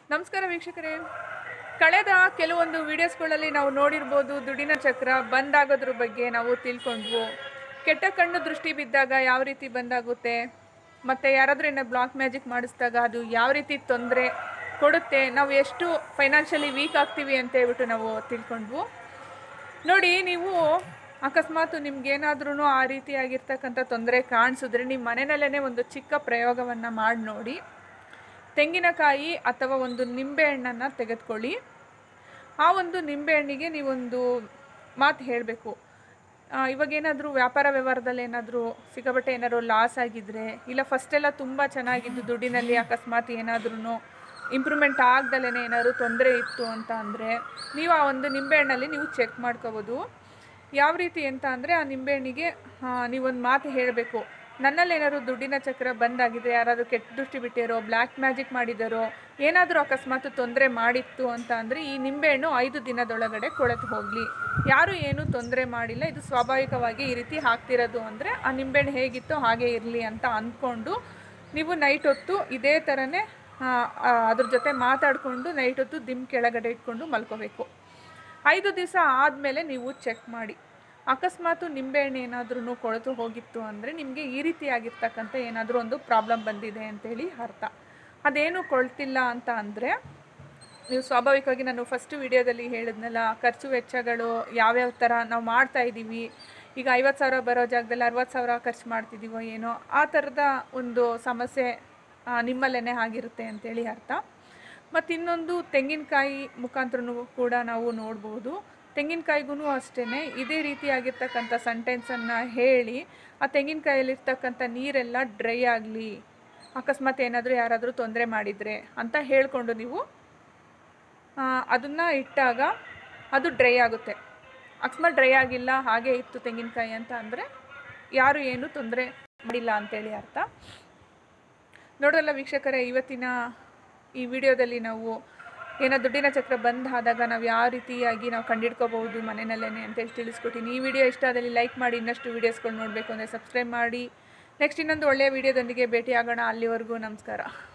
ನಮಸ್ಕಾರ ವೀಕ್ಷಕರೇ ಕಳೆದ ಕೆಲವೊಂದು ವಿಡಿಯೋಸ್ಗಳಲ್ಲಿ ನಾವು ನೋಡಿರ್ಬೋದು ದುಡಿನ ಚಕ್ರ ಬಂದಾಗೋದ್ರ ಬಗ್ಗೆ ನಾವು ತಿಳ್ಕೊಂಡ್ವು ಕೆಟ್ಟ ಕಣ್ಣು ದೃಷ್ಟಿ ಬಿದ್ದಾಗ ಯಾವ ರೀತಿ ಬಂದಾಗುತ್ತೆ ಮತ್ತು ಯಾರಾದ್ರೂ ಏನೋ ಬ್ಲಾಕ್ ಮ್ಯಾಜಿಕ್ ಮಾಡಿಸಿದಾಗ ಅದು ಯಾವ ರೀತಿ ತೊಂದರೆ ಕೊಡುತ್ತೆ ನಾವು ಎಷ್ಟು ಫೈನಾನ್ಷಿಯಲಿ ವೀಕ್ ಆಗ್ತೀವಿ ಅಂತ ಹೇಳ್ಬಿಟ್ಟು ನಾವು ತಿಳ್ಕೊಂಡ್ವು ನೋಡಿ ನೀವು ಅಕಸ್ಮಾತ್ ನಿಮ್ಗೇನಾದ್ರೂ ಆ ರೀತಿಯಾಗಿರ್ತಕ್ಕಂಥ ತೊಂದರೆ ಕಾಣಿಸಿದ್ರೆ ನಿಮ್ಮ ಮನೆಯಲ್ಲೇ ಒಂದು ಚಿಕ್ಕ ಪ್ರಯೋಗವನ್ನು ಮಾಡಿ ನೋಡಿ ತೆಂಗಿನಕಾಯಿ ಅಥವಾ ಒಂದು ನಿಂಬೆಹಣ್ಣನ್ನು ತೆಗೆದುಕೊಳ್ಳಿ ಆ ಒಂದು ನಿಂಬೆಹಣ್ಣಿಗೆ ನೀವೊಂದು ಮಾತು ಹೇಳಬೇಕು ಇವಾಗ ಏನಾದರೂ ವ್ಯಾಪಾರ ವ್ಯವಹಾರದಲ್ಲಿ ಏನಾದರೂ ಸಿಕ್ಕಾಪಟ್ಟೆ ಏನಾದರೂ ಲಾಸ್ ಆಗಿದ್ದರೆ ಇಲ್ಲ ಫಸ್ಟೆಲ್ಲ ತುಂಬ ಚೆನ್ನಾಗಿದ್ದು ದುಡ್ಡಿನಲ್ಲಿ ಅಕಸ್ಮಾತ್ ಏನಾದ್ರೂ ಇಂಪ್ರೂವ್ಮೆಂಟ್ ಆಗ್ದಲೇ ಏನಾದರೂ ತೊಂದರೆ ಇತ್ತು ಅಂತ ಅಂದರೆ ನೀವು ಆ ಒಂದು ನಿಂಬೆಹಣ್ಣಲ್ಲಿ ನೀವು ಚೆಕ್ ಮಾಡ್ಕೋಬೋದು ಯಾವ ರೀತಿ ಅಂತ ಅಂದರೆ ಆ ನಿಂಬೆಹಣ್ಣಿಗೆ ಆ, ನೀವೊಂದು ಮಾತು ಹೇಳಬೇಕು ನನ್ನಲ್ಲಿ ಏನಾದ್ರು ದುಡ್ಡಿನ ಚಕ್ರ ಬಂದಾಗಿದೆ ಯಾರಾದರೂ ಕೆಟ್ಟ ದೃಷ್ಟಿ ಬಿಟ್ಟಿರೋ ಬ್ಲ್ಯಾಕ್ ಮ್ಯಾಜಿಕ್ ಮಾಡಿದಾರೋ ಏನಾದರೂ ಅಕಸ್ಮಾತ್ ತೊಂದರೆ ಮಾಡಿತ್ತು ಅಂತ ಅಂದರೆ ಈ ನಿಂಬೆಹಣ್ಣು ಐದು ದಿನದೊಳಗಡೆ ಕೊಳೆತು ಹೋಗಲಿ ಯಾರು ಏನೂ ತೊಂದರೆ ಮಾಡಿಲ್ಲ ಇದು ಸ್ವಾಭಾವಿಕವಾಗಿ ಈ ರೀತಿ ಹಾಕ್ತಿರೋದು ಅಂದರೆ ಆ ನಿಂಬೆಹಣ್ಣು ಹೇಗಿತ್ತೋ ಹಾಗೆ ಇರಲಿ ಅಂತ ಅಂದ್ಕೊಂಡು ನೀವು ನೈಟ್ ಹೊತ್ತು ಇದೇ ಥರನೇ ಆ, ಆ, ಅದ್ರ ಜೊತೆ ಮಾತಾಡಿಕೊಂಡು ನೈಟ್ ಹೊತ್ತು ದಿಮ್ ಕೆಳಗಡೆ ಇಟ್ಕೊಂಡು ಮಲ್ಕೋಬೇಕು ಐದು ದಿವಸ ಆದಮೇಲೆ ನೀವು ಚೆಕ್ ಮಾಡಿ ಅಕಸ್ಮಾತು ನಿಂಬೆಹಣ್ಣು ಏನಾದ್ರೂ ಕೊಳೆತು ಹೋಗಿತ್ತು ಅಂದರೆ ನಿಮಗೆ ಈ ರೀತಿಯಾಗಿರ್ತಕ್ಕಂಥ ಏನಾದರೂ ಒಂದು ಪ್ರಾಬ್ಲಮ್ ಬಂದಿದೆ ಅಂತೇಳಿ ಅರ್ಥ ಅದೇನು ಕೊಳ್ತಿಲ್ಲ ಅಂತ ಅಂದರೆ ನೀವು ಸ್ವಾಭಾವಿಕವಾಗಿ ನಾನು ಫಸ್ಟ್ ವಿಡಿಯೋದಲ್ಲಿ ಹೇಳಿದ್ನಲ್ಲ ಖರ್ಚು ವೆಚ್ಚಗಳು ಯಾವ್ಯಾವ ಥರ ನಾವು ಮಾಡ್ತಾ ಇದ್ದೀವಿ ಈಗ ಐವತ್ತು ಸಾವಿರ ಬರೋ ಜಾಗದಲ್ಲಿ ಅರವತ್ತು ಸಾವಿರ ಖರ್ಚು ಮಾಡ್ತಿದ್ದೀವೋ ಏನೋ ಆ ಥರದ ಒಂದು ಸಮಸ್ಯೆ ನಿಮ್ಮಲ್ಲೇ ಆಗಿರುತ್ತೆ ಅಂತೇಳಿ ಅರ್ಥ ಮತ್ತು ಇನ್ನೊಂದು ತೆಂಗಿನಕಾಯಿ ಮುಖಾಂತರನೂ ಕೂಡ ನಾವು ನೋಡ್ಬೋದು ತೆಂಗಿನಕಾಯಿಗೂ ಅಷ್ಟೇ ಇದೇ ರೀತಿಯಾಗಿರ್ತಕ್ಕಂಥ ಸೆಂಟೆನ್ಸನ್ನು ಹೇಳಿ ಆ ತೆಂಗಿನಕಾಯಲ್ಲಿರ್ತಕ್ಕಂಥ ನೀರೆಲ್ಲ ಡ್ರೈ ಆಗಲಿ ಅಕಸ್ಮಾತ್ ಏನಾದರೂ ಯಾರಾದರೂ ತೊಂದರೆ ಮಾಡಿದರೆ ಅಂತ ಹೇಳಿಕೊಂಡು ನೀವು ಅದನ್ನು ಇಟ್ಟಾಗ ಅದು ಡ್ರೈ ಆಗುತ್ತೆ ಅಕಸ್ಮಾತ್ ಡ್ರೈ ಆಗಿಲ್ಲ ಹಾಗೆ ಇತ್ತು ತೆಂಗಿನಕಾಯಿ ಅಂತ ಅಂದರೆ ಯಾರು ಏನು ತೊಂದರೆ ಮಾಡಿಲ್ಲ ಅಂತೇಳಿ ಅರ್ಥ ನೋಡೋಲ್ಲ ವೀಕ್ಷಕರೇ ಇವತ್ತಿನ ಈ ವಿಡಿಯೋದಲ್ಲಿ ನಾವು ಏನೋ ದುಡ್ಡಿನ ಚಕ್ರ ಬಂದ್ ಆದಾಗ ನಾವು ಯಾವ ರೀತಿಯಾಗಿ ನಾವು ಕಂಡಿಡ್ಕೋಬಹುದು ಮನೆಯಲ್ಲೇ ಅಂತೇಳಿ ತಿಳಿಸ್ಕೊಟ್ಟಿನಿ ಈ ವಿಡಿಯೋ ಇಷ್ಟ ಆದಲ್ಲಿ ಲೈಕ್ ಮಾಡಿ ಇನ್ನಷ್ಟು ವೀಡಿಯೋಸ್ಗಳು ನೋಡಬೇಕು ಅಂದರೆ ಸಬ್ಸ್ಕ್ರೈಬ್ ಮಾಡಿ ನೆಕ್ಸ್ಟ್ ಇನ್ನೊಂದು ಒಳ್ಳೆಯ ವಿಡಿಯೋದೊಂದಿಗೆ ಭೇಟಿ ಆಗೋಣ ಅಲ್ಲಿವರೆಗೂ ನಮಸ್ಕಾರ